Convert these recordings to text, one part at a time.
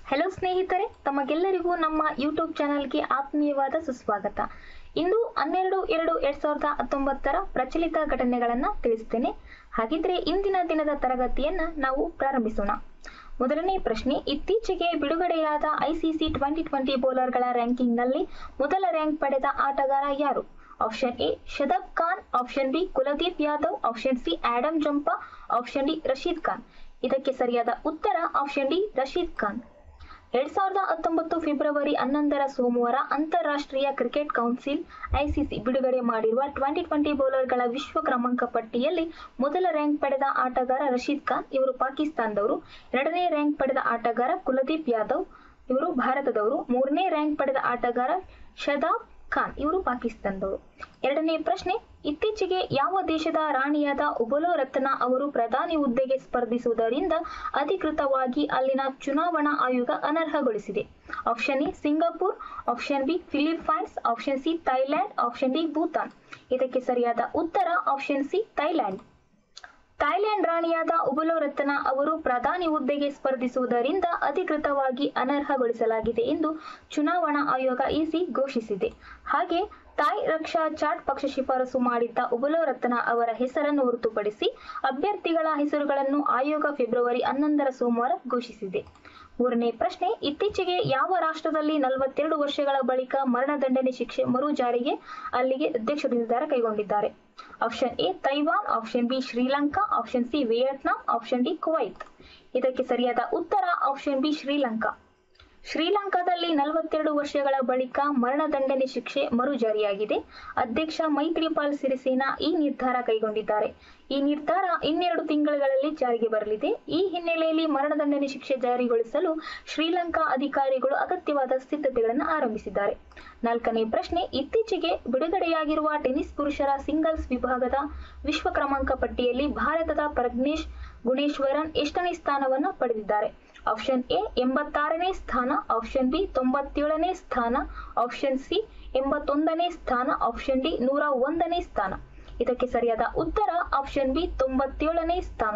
hello ಸ್ನೇಹಿತರೆ ತಮಗೆಲ್ಲರಿಗೂ ನಮ್ಮ ಯೂಟ್ಯೂಬ್ ಚಾನಲ್ಗೆ ಆತ್ಮೀಯವಾದ ಸುಸ್ವಾಗತ ಇಂದು ಹನ್ನೆರಡು ಎರಡು ಎರಡ್ ಸಾವಿರದ ಹತ್ತೊಂಬತ್ತರ ಪ್ರಚಲಿತ ಘಟನೆಗಳನ್ನ ತಿಳಿಸ್ತೇನೆ ಹಾಗಿದ್ರೆ ಇಂದಿನ ದಿನದ ತರಗತಿಯನ್ನ ನಾವು ಪ್ರಾರಂಭಿಸೋಣ ಮೊದಲನೇ ಪ್ರಶ್ನೆ ಇತ್ತೀಚೆಗೆ ಬಿಡುಗಡೆಯಾದ ಐಸಿಸಿ ಟ್ವೆಂಟಿ ಟ್ವೆಂಟಿ ಬೌಲರ್ಗಳ ರ್ಯಾಂಕಿಂಗ್ನಲ್ಲಿ ಮೊದಲ ರ್ಯಾಂಕ್ ಪಡೆದ ಆಟಗಾರ ಯಾರು option A Shadab Khan option B Kuldeep Yadav option C Adam Zampa option D Rashid Khan ಇದಕ್ಕೆ ಸರಿಯಾದ ಉತ್ತರ ಆಪ್ಷನ್ ಡಿ ರಶೀದ್ ಖಾನ್ ಎರಡ್ ಸಾವಿರದ ಹತ್ತೊಂಬತ್ತು ಫೆಬ್ರವರಿ ಹನ್ನೊಂದರ ಸೋಮವಾರ ಅಂತಾರಾಷ್ಟ್ರೀಯ ಕ್ರಿಕೆಟ್ ಕೌನ್ಸಿಲ್ ಐಸಿಸಿ ಬಿಡುಗಡೆ ಮಾಡಿರುವ ಟ್ವೆಂಟಿ ಟ್ವೆಂಟಿ ಬೌಲರ್ಗಳ ವಿಶ್ವ ಕ್ರಮಾಂಕ ಪಟ್ಟಿಯಲ್ಲಿ ಮೊದಲ ರ್ಯಾಂಕ್ ಪಡೆದ ಆಟಗಾರ ರಶೀದ್ ಖಾನ್ ಇವರು ಪಾಕಿಸ್ತಾನದವರು ಎರಡನೇ ರ್ಯಾಂಕ್ ಪಡೆದ ಆಟಗಾರ ಕುಲದೀಪ್ ಯಾದವ್ ಇವರು ಭಾರತದವರು ಮೂರನೇ ರ್ಯಾಂಕ್ ಪಡೆದ ಆಟಗಾರ ಶದಾಬ್ ಖಾನ್ ಇವರು ಪಾಕಿಸ್ತಾನದವರು ಎರಡನೇ ಪ್ರಶ್ನೆ ಇತ್ತೀಚೆಗೆ ಯಾವ ದೇಶದ ರಾಣಿಯಾದ ಉಬಲೋ ರತ್ನ ಅವರು ಪ್ರಧಾನಿ ಹುದ್ದೆಗೆ ಸ್ಪರ್ಧಿಸುವುದರಿಂದ ಅಧಿಕೃತವಾಗಿ ಅಲ್ಲಿನ ಚುನಾವಣಾ ಆಯೋಗ ಅನರ್ಹಗೊಳಿಸಿದೆ option A Singapore option B Philippines option C Thailand option D Bhutan ಇದಕ್ಕೆ ಸರಿಯಾದ ಉತ್ತರ ಆಪ್ಷನ್ ಸಿ ಥೈಲ್ಯಾಂಡ್ ಥೈಲ್ಯಾಂಡ್ ರಾಣಿಯಾದ ಉಬುಲೋ ರತ್ನ ಅವರು ಪ್ರಧಾನಿ ಹುದ್ದೆಗೆ ಸ್ಪರ್ಧಿಸುವುದರಿಂದ ಅಧಿಕೃತವಾಗಿ ಅನರ್ಹಗೊಳಿಸಲಾಗಿದೆ ಎಂದು ಚುನಾವಣಾ ಆಯೋಗ ಇಸಿ ಘೋಷಿಸಿದೆ ಹಾಗೆ ತಾಯ್ ರಕ್ಷಾ ಚಾಟ್ ಪಕ್ಷ ಶಿಫಾರಸು ಮಾಡಿದ್ದ ಉಬುಲೋ ರತ್ನ ಅವರ ಹೆಸರನ್ನು ಹೊರತುಪಡಿಸಿ ಅಭ್ಯರ್ಥಿಗಳ ಹೆಸರುಗಳನ್ನು ಆಯೋಗ ಫೆಬ್ರವರಿ ಹನ್ನೊಂದರ ಸೋಮವಾರ ಘೋಷಿಸಿದೆ ಮೂರನೇ ಪ್ರಶ್ನೆ ಇತ್ತೀಚೆಗೆ ಯಾವ ರಾಷ್ಟ್ರದಲ್ಲಿ ನಲವತ್ತೆರಡು ವರ್ಷಗಳ ಬಳಿಕ ಮರಣದಂಡನೆ ಶಿಕ್ಷೆ ಮರು ಜಾರಿಗೆ ಅಲ್ಲಿಗೆ ಅಧ್ಯಕ್ಷರು ನಿರ್ಧಾರ ಕೈಗೊಂಡಿದ್ದಾರೆ option A Taiwan option B Sri Lanka option C Vietnam option D Kuwait ಇದಕ್ಕೆ ಸರಿಯಾದ ಉತ್ತರ ಆಪ್ಷನ್ ಬಿ ಶ್ರೀಲಂಕಾ ಶ್ರೀಲಂಕಾದಲ್ಲಿ ನಲವತ್ತೆರಡು ವರ್ಷಗಳ ಬಳಿಕ ಮರಣದಂಡನೆ ಶಿಕ್ಷೆ ಮರು ಜಾರಿಯಾಗಿದೆ ಅಧ್ಯಕ್ಷ ಮೈತ್ರಿಪಾಲ್ ಸಿರಿಸೇನಾ ಈ ನಿರ್ಧಾರ ಕೈಗೊಂಡಿದ್ದಾರೆ ಈ ನಿರ್ಧಾರ ಇನ್ನೆರಡು ತಿಂಗಳುಗಳಲ್ಲಿ ಜಾರಿಗೆ ಬರಲಿದೆ ಈ ಹಿನ್ನೆಲೆಯಲ್ಲಿ ಮರಣದಂಡನೆ ಶಿಕ್ಷೆ ಜಾರಿಗೊಳಿಸಲು ಶ್ರೀಲಂಕಾ ಅಧಿಕಾರಿಗಳು ಅಗತ್ಯವಾದ ಸಿದ್ಧತೆಗಳನ್ನು ಆರಂಭಿಸಿದ್ದಾರೆ ನಾಲ್ಕನೇ ಪ್ರಶ್ನೆ ಇತ್ತೀಚೆಗೆ ಬಿಡುಗಡೆಯಾಗಿರುವ ಟೆನ್ನಿಸ್ ಪುರುಷರ ಸಿಂಗಲ್ಸ್ ವಿಭಾಗದ ವಿಶ್ವ ಕ್ರಮಾಂಕ ಪಟ್ಟಿಯಲ್ಲಿ ಭಾರತದ ಪ್ರಜ್ನೇಶ್ ಗುಣೇಶ್ವರನ್ ಎಷ್ಟನೇ ಸ್ಥಾನವನ್ನು ಪಡೆದಿದ್ದಾರೆ ಆಪ್ಷನ್ ಎ ಎಂಬತ್ತಾರನೇ ಸ್ಥಾನ ಆಪ್ಷನ್ ಬಿ ತೊಂಬತ್ತೇಳನೇ ಸ್ಥಾನ ಆಪ್ಷನ್ ಸಿ ಎಂಬತ್ತೊಂದನೇ ಸ್ಥಾನ ಆಪ್ಷನ್ ಡಿ ನೂರ ಒಂದನೇ ಸ್ಥಾನ ಇದಕ್ಕೆ ಸರಿಯಾದ ಉತ್ತರ ಆಪ್ಷನ್ ಬಿ ತೊಂಬತ್ತೇಳನೇ ಸ್ಥಾನ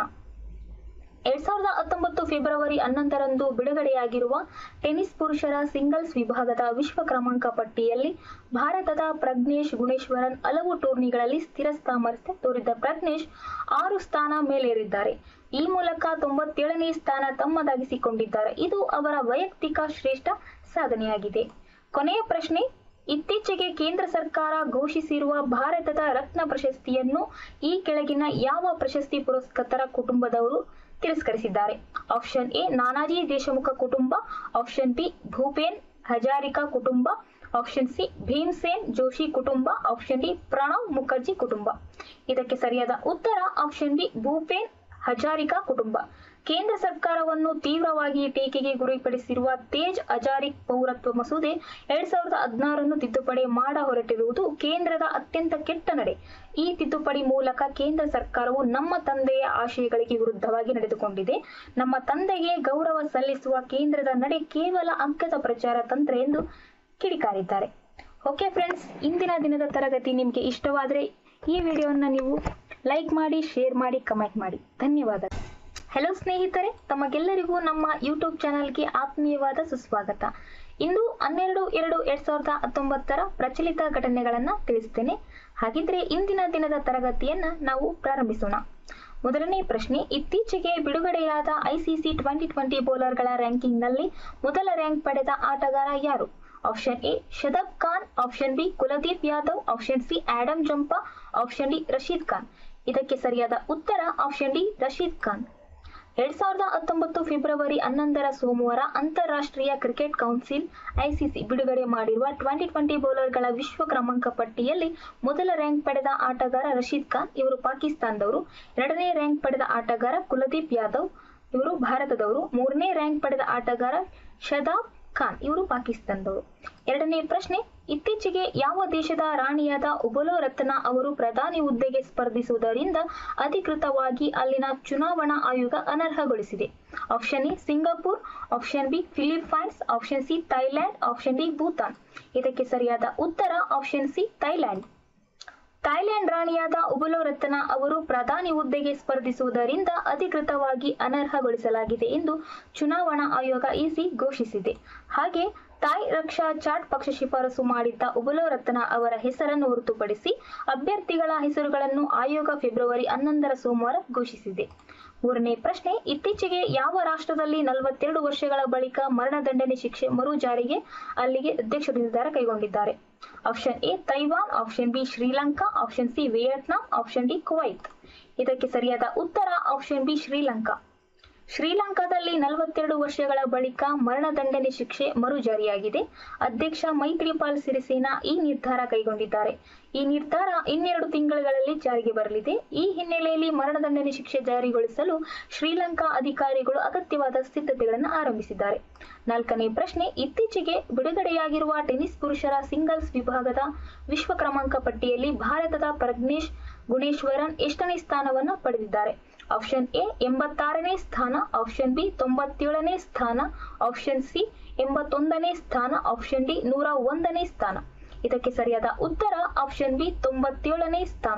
ಎರಡ್ ಸಾವಿರದ ಹತ್ತೊಂಬತ್ತು ಫೆಬ್ರವರಿ ಹನ್ನೊಂದರಂದು ಬಿಡುಗಡೆಯಾಗಿರುವ ಟೆನ್ನಿಸ್ ಪುರುಷರ ಸಿಂಗಲ್ಸ್ ವಿಭಾಗದ ವಿಶ್ವ ಕ್ರಮಾಂಕ ಪಟ್ಟಿಯಲ್ಲಿ ಭಾರತದ ಪ್ರಜ್ನೇಶ್ ಗುಣೇಶ್ವರನ್ ಹಲವು ಟೂರ್ನಿಗಳಲ್ಲಿ ಸ್ಥಿರ ಸಾಮರ್ಥ್ಯ ತೋರಿದ್ದ ಪ್ರಜ್ನೇಶ್ ಆರು ಸ್ಥಾನ ಮೇಲೇರಿದ್ದಾರೆ ಈ ಮೂಲಕ ತೊಂಬತ್ತೇಳನೇ ಸ್ಥಾನ ತಮ್ಮದಾಗಿಸಿಕೊಂಡಿದ್ದಾರೆ ಇದು ಅವರ ವೈಯಕ್ತಿಕ ಶ್ರೇಷ್ಠ ಸಾಧನೆಯಾಗಿದೆ ಕೊನೆಯ ಪ್ರಶ್ನೆ ಇತ್ತೀಚೆಗೆ ಕೇಂದ್ರ ಸರ್ಕಾರ ಘೋಷಿಸಿರುವ ಭಾರತದ ರತ್ನ ಪ್ರಶಸ್ತಿಯನ್ನು ಈ ಕೆಳಗಿನ ಯಾವ ಪ್ರಶಸ್ತಿ ಪುರಸ್ಕೃತರ ಕುಟುಂಬದವರು ತಿರಸ್ಕರಿಸಿದ್ದಾರೆ ಆಪ್ಷನ್ ಎ ನಾನಾಜಿ ದೇಶಮುಖ ಕುಟುಂಬ ಆಪ್ಷನ್ ಬಿ ಭೂಪೇನ್ ಹಜಾರಿಕಾ ಕುಟುಂಬ ಆಪ್ಷನ್ ಸಿ ಭೀಮ್ಸೇನ್ ಜೋಶಿ ಕುಟುಂಬ ಆಪ್ಷನ್ ಡಿ ಪ್ರಣವ್ ಮುಖರ್ಜಿ ಕುಟುಂಬ ಇದಕ್ಕೆ ಸರಿಯಾದ ಉತ್ತರ ಆಪ್ಷನ್ ಬಿ ಭೂಪೇನ್ ಹಜಾರಿಕಾ ಕುಟುಂಬ ಕೇಂದ್ರ ಸರ್ಕಾರವನ್ನು ತೀವ್ರವಾಗಿ ಟೀಕೆಗೆ ಗುರಿಪಡಿಸಿರುವ ತೇಜ್ ಹಜಾರಿಕ್ ಪೌರತ್ವ ಮಸೂದೆ ಎರಡ್ ಸಾವಿರದ ಹದಿನಾರನ್ನು ತಿದ್ದುಪಡಿ ಮಾಡ ಹೊರಟಿರುವುದು ಕೇಂದ್ರದ ಅತ್ಯಂತ ಕೆಟ್ಟ ನಡೆ ಈ ತಿದ್ದುಪಡಿ ಮೂಲಕ ಕೇಂದ್ರ ಸರ್ಕಾರವು ನಮ್ಮ ತಂದೆಯ ಆಶಯಗಳಿಗೆ ವಿರುದ್ಧವಾಗಿ ನಡೆದುಕೊಂಡಿದೆ ನಮ್ಮ ತಂದೆಗೆ ಗೌರವ ಸಲ್ಲಿಸುವ ಕೇಂದ್ರದ ನಡೆ ಕೇವಲ ಅಂಕದ ಪ್ರಚಾರ ತಂತ್ರ ಎಂದು ಕಿಡಿಕಾರಿದ್ದಾರೆ ಓಕೆ ಫ್ರೆಂಡ್ಸ್ ಇಂದಿನ ದಿನದ ತರಗತಿ ನಿಮಗೆ ಇಷ್ಟವಾದರೆ ಈ ವಿಡಿಯೋವನ್ನು ನೀವು ಲೈಕ್ ಮಾಡಿ ಶೇರ್ ಮಾಡಿ ಕಮೆಂಟ್ ಮಾಡಿ ಧನ್ಯವಾದ ಹೆಲೋ ಸ್ನೇಹಿತರೆ ತಮಗೆಲ್ಲರಿಗೂ ನಮ್ಮ ಯೂಟ್ಯೂಬ್ ಚಾನಲ್ಗೆ ಆತ್ಮೀಯವಾದ ಸುಸ್ವಾಗತ ಇಂದು ಹನ್ನೆರಡು ಎರಡು ಎರಡ್ ಸಾವಿರದ ಹತ್ತೊಂಬತ್ತರ ಪ್ರಚಲಿತ ಘಟನೆಗಳನ್ನ ತಿಳಿಸ್ತೇನೆ ಹಾಗಿದ್ರೆ ಇಂದಿನ ದಿನದ ತರಗತಿಯನ್ನ ನಾವು ಪ್ರಾರಂಭಿಸೋಣ ಮೊದಲನೇ ಪ್ರಶ್ನೆ ಇತ್ತೀಚೆಗೆ ಬಿಡುಗಡೆಯಾದ ಐಸಿಸಿ ಟ್ವೆಂಟಿ ಟ್ವೆಂಟಿ ಬೌಲರ್ಗಳ ರ್ಯಾಂಕಿಂಗ್ನಲ್ಲಿ ಮೊದಲ ರ್ಯಾಂಕ್ ಪಡೆದ ಆಟಗಾರ ಯಾರು option A Shadab Khan option B Kuldeep Yadav option C Adam Zampa option D Rashid Khan ಇದಕ್ಕೆ ಸರಿಯಾದ ಉತ್ತರ ಆಪ್ಷನ್ ಡಿ ರಶೀದ್ ಖಾನ್ ಎರಡ್ ಸಾವಿರದ ಹತ್ತೊಂಬತ್ತು ಫೆಬ್ರವರಿ ಹನ್ನೊಂದರ ಸೋಮವಾರ ಅಂತಾರಾಷ್ಟ್ರೀಯ ಕ್ರಿಕೆಟ್ ಕೌನ್ಸಿಲ್ ಐಸಿಸಿ ಬಿಡುಗಡೆ ಮಾಡಿರುವ ಟ್ವೆಂಟಿ ಟ್ವೆಂಟಿ ಬೌಲರ್ಗಳ ವಿಶ್ವ ಕ್ರಮಾಂಕ ಪಟ್ಟಿಯಲ್ಲಿ ಮೊದಲ ರ್ಯಾಂಕ್ ಪಡೆದ ಆಟಗಾರ ರಶೀದ್ ಖಾನ್ ಇವರು ಪಾಕಿಸ್ತಾನದವರು ಎರಡನೇ ರ್ಯಾಂಕ್ ಪಡೆದ ಆಟಗಾರ ಕುಲದೀಪ್ ಯಾದವ್ ಇವರು ಭಾರತದವರು ಮೂರನೇ ರ್ಯಾಂಕ್ ಪಡೆದ ಆಟಗಾರ ಶದಾಬ್ ಖಾನ್ ಇವರು ಪಾಕಿಸ್ತಾನದವರು ಎರಡನೇ ಪ್ರಶ್ನೆ ಇತ್ತೀಚೆಗೆ ಯಾವ ದೇಶದ ರಾಣಿಯಾದ ಉಬಲೋ ರತ್ನ ಅವರು ಪ್ರಧಾನಿ ಹುದ್ದೆಗೆ ಸ್ಪರ್ಧಿಸುವುದರಿಂದ ಅಧಿಕೃತವಾಗಿ ಅಲ್ಲಿನ ಚುನಾವಣಾ ಆಯೋಗ ಅನರ್ಹಗೊಳಿಸಿದೆ option A Singapore option B Philippines option C Thailand option D Bhutan ಇದಕ್ಕೆ ಸರಿಯಾದ ಉತ್ತರ ಆಪ್ಷನ್ ಸಿ ಥೈಲ್ಯಾಂಡ್ ಥೈಲ್ಯಾಂಡ್ ರಾಣಿಯಾದ ಉಬುಲೋ ರತ್ನ ಅವರು ಪ್ರಧಾನಿ ಹುದ್ದೆಗೆ ಸ್ಪರ್ಧಿಸುವುದರಿಂದ ಅಧಿಕೃತವಾಗಿ ಅನರ್ಹಗೊಳಿಸಲಾಗಿದೆ ಎಂದು ಚುನಾವಣಾ ಆಯೋಗ ಇಸಿ ಘೋಷಿಸಿದೆ ಹಾಗೆ ಥಾಯ್ ರಕ್ಷಾ ಚಾಟ್ ಪಕ್ಷ ಶಿಫಾರಸು ಮಾಡಿದ್ದ ಉಬುಲೋ ರತ್ನ ಅವರ ಹೆಸರನ್ನು ಹೊರತುಪಡಿಸಿ ಅಭ್ಯರ್ಥಿಗಳ ಹೆಸರುಗಳನ್ನು ಆಯೋಗ ಫೆಬ್ರವರಿ ಹನ್ನೊಂದರ ಸೋಮವಾರ ಘೋಷಿಸಿದೆ ಮೂರನೇ ಪ್ರಶ್ನೆ ಇತ್ತೀಚೆಗೆ ಯಾವ ರಾಷ್ಟ್ರದಲ್ಲಿ ನಲವತ್ತೆರಡು ವರ್ಷಗಳ ಬಳಿಕ ಮರಣದಂಡನೆ ಶಿಕ್ಷೆ ಮರು ಜಾರಿಗೆ ಅಲ್ಲಿಗೆ ಅಧ್ಯಕ್ಷರು ನಿರ್ಧಾರ ಕೈಗೊಂಡಿದ್ದಾರೆ option A Taiwan option B Sri Lanka option C Vietnam option D Kuwait ಇದಕ್ಕೆ ಸರಿಯಾದ ಉತ್ತರ ಆಪ್ಷನ್ ಬಿ ಶ್ರೀಲಂಕಾ ಶ್ರೀಲಂಕಾದಲ್ಲಿ ನಲವತ್ತೆರಡು ವರ್ಷಗಳ ಬಳಿಕ ಮರಣದಂಡನೆ ಶಿಕ್ಷೆ ಮರು ಜಾರಿಯಾಗಿದೆ ಅಧ್ಯಕ್ಷ ಮೈತ್ರಿಪಾಲ್ ಸಿರಿಸೇನಾ ಈ ನಿರ್ಧಾರ ಕೈಗೊಂಡಿದ್ದಾರೆ ಈ ನಿರ್ಧಾರ ಇನ್ನೆರಡು ತಿಂಗಳುಗಳಲ್ಲಿ ಜಾರಿಗೆ ಬರಲಿದೆ ಈ ಹಿನ್ನೆಲೆಯಲ್ಲಿ ಮರಣದಂಡನೆ ಶಿಕ್ಷೆ ಜಾರಿಗೊಳಿಸಲು ಶ್ರೀಲಂಕಾ ಅಧಿಕಾರಿಗಳು ಅಗತ್ಯವಾದ ಸಿದ್ಧತೆಗಳನ್ನು ಆರಂಭಿಸಿದ್ದಾರೆ ನಾಲ್ಕನೇ ಪ್ರಶ್ನೆ ಇತ್ತೀಚೆಗೆ ಬಿಡುಗಡೆಯಾಗಿರುವ ಟೆನ್ನಿಸ್ ಪುರುಷರ ಸಿಂಗಲ್ಸ್ ವಿಭಾಗದ ವಿಶ್ವ ಕ್ರಮಾಂಕ ಪಟ್ಟಿಯಲ್ಲಿ ಭಾರತದ ಪ್ರಜ್ನೇಶ್ ಗುಣೇಶ್ವರನ್ ಎಷ್ಟನೇ ಸ್ಥಾನವನ್ನು ಪಡೆದಿದ್ದಾರೆ ಆಪ್ಷನ್ ಎ ಎಂಬತ್ತಾರನೇ ಸ್ಥಾನ ಆಪ್ಷನ್ ಬಿ ತೊಂಬತ್ತೇಳನೇ ಸ್ಥಾನ ಆಪ್ಷನ್ ಸಿ ಎಂಬತ್ತೊಂದನೇ ಸ್ಥಾನ ಆಪ್ಷನ್ ಡಿ ನೂರ ಒಂದನೇ ಸ್ಥಾನ ಇದಕ್ಕೆ ಸರಿಯಾದ ಉತ್ತರ ಆಪ್ಷನ್ ಬಿ ತೊಂಬತ್ತೇಳನೇ ಸ್ಥಾನ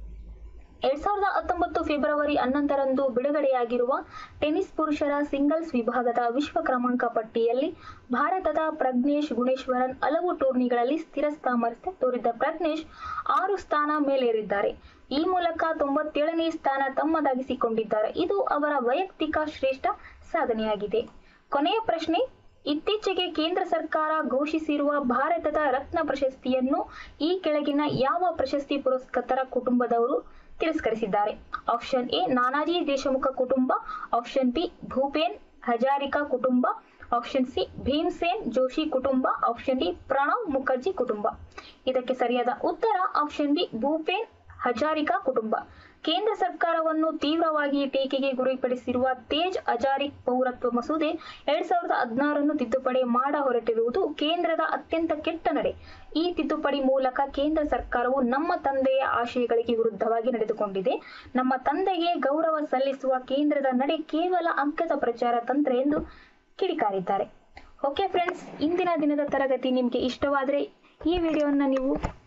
ಎರಡ್ ಸಾವಿರದ ಹತ್ತೊಂಬತ್ತು ಫೆಬ್ರವರಿ ಹನ್ನೊಂದರಂದು ಬಿಡುಗಡೆಯಾಗಿರುವ ಟೆನ್ನಿಸ್ ಪುರುಷರ ಸಿಂಗಲ್ಸ್ ವಿಭಾಗದ ವಿಶ್ವ ಕ್ರಮಾಂಕ ಪಟ್ಟಿಯಲ್ಲಿ ಭಾರತದ ಪ್ರಜ್ನೇಶ್ ಗುಣೇಶ್ವರನ್ ಹಲವು ಟೂರ್ನಿಗಳಲ್ಲಿ ಸ್ಥಿರ ಸಾಮರ್ಥ್ಯ ತೋರಿದ್ದ ಪ್ರಜ್ನೇಶ್ ಆರು ಸ್ಥಾನ ಮೇಲೇರಿದ್ದಾರೆ ಈ ಮೂಲಕ ತೊಂಬತ್ತೇಳನೇ ಸ್ಥಾನ ತಮ್ಮದಾಗಿಸಿಕೊಂಡಿದ್ದಾರೆ ಇದು ಅವರ ವೈಯಕ್ತಿಕ ಶ್ರೇಷ್ಠ ಸಾಧನೆಯಾಗಿದೆ ಕೊನೆಯ ಪ್ರಶ್ನೆ ಇತ್ತೀಚೆಗೆ ಕೇಂದ್ರ ಸರ್ಕಾರ ಘೋಷಿಸಿರುವ ಭಾರತದ ರತ್ನ ಪ್ರಶಸ್ತಿಯನ್ನು ಈ ಕೆಳಗಿನ ಯಾವ ಪ್ರಶಸ್ತಿ ಪುರಸ್ಕೃತರ ಕುಟುಂಬದವರು ತಿರಸ್ಕರಿಸಿದ್ದಾರೆ ಆಪ್ಷನ್ ಎ ನಾನಾಜಿ ದೇಶಮುಖ ಕುಟುಂಬ ಆಪ್ಷನ್ ಬಿ ಭೂಪೇನ್ ಹಜಾರಿಕಾ ಕುಟುಂಬ ಆಪ್ಷನ್ ಸಿ ಭೀಮ್ಸೇನ್ ಜೋಶಿ ಕುಟುಂಬ ಆಪ್ಷನ್ ಡಿ ಪ್ರಣವ್ ಮುಖರ್ಜಿ ಕುಟುಂಬ ಇದಕ್ಕೆ ಸರಿಯಾದ ಉತ್ತರ ಆಪ್ಷನ್ ಬಿ ಭೂಪೇನ್ ಹಜಾರಿಕಾ ಕುಟುಂಬ ಕೇಂದ್ರ ಸರ್ಕಾರವನ್ನು ತೀವ್ರವಾಗಿ ಟೀಕೆಗೆ ಗುರಿಪಡಿಸಿರುವ ತೇಜ್ ಹಜಾರಿಕ್ ಪೌರತ್ವ ಮಸೂದೆ ಎರಡ್ ಸಾವಿರದ ಹದಿನಾರನ್ನು ತಿದ್ದುಪಡಿ ಮಾಡ ಹೊರಟಿರುವುದು ಕೇಂದ್ರದ ಅತ್ಯಂತ ಕೆಟ್ಟ ನಡೆ ಈ ತಿದ್ದುಪಡಿ ಮೂಲಕ ಕೇಂದ್ರ ಸರ್ಕಾರವು ನಮ್ಮ ತಂದೆಯ ಆಶಯಗಳಿಗೆ ವಿರುದ್ಧವಾಗಿ ನಡೆದುಕೊಂಡಿದೆ ನಮ್ಮ ತಂದೆಗೆ ಗೌರವ ಸಲ್ಲಿಸುವ ಕೇಂದ್ರದ ನಡೆ ಕೇವಲ ಅಂಕದ ಪ್ರಚಾರ ತಂತ್ರ ಎಂದು ಕಿಡಿಕಾರಿದ್ದಾರೆ ಓಕೆ ಫ್ರೆಂಡ್ಸ್ ಇಂದಿನ ದಿನದ ತರಗತಿ ನಿಮಗೆ ಇಷ್ಟವಾದರೆ ಈ ವಿಡಿಯೋವನ್ನು ನೀವು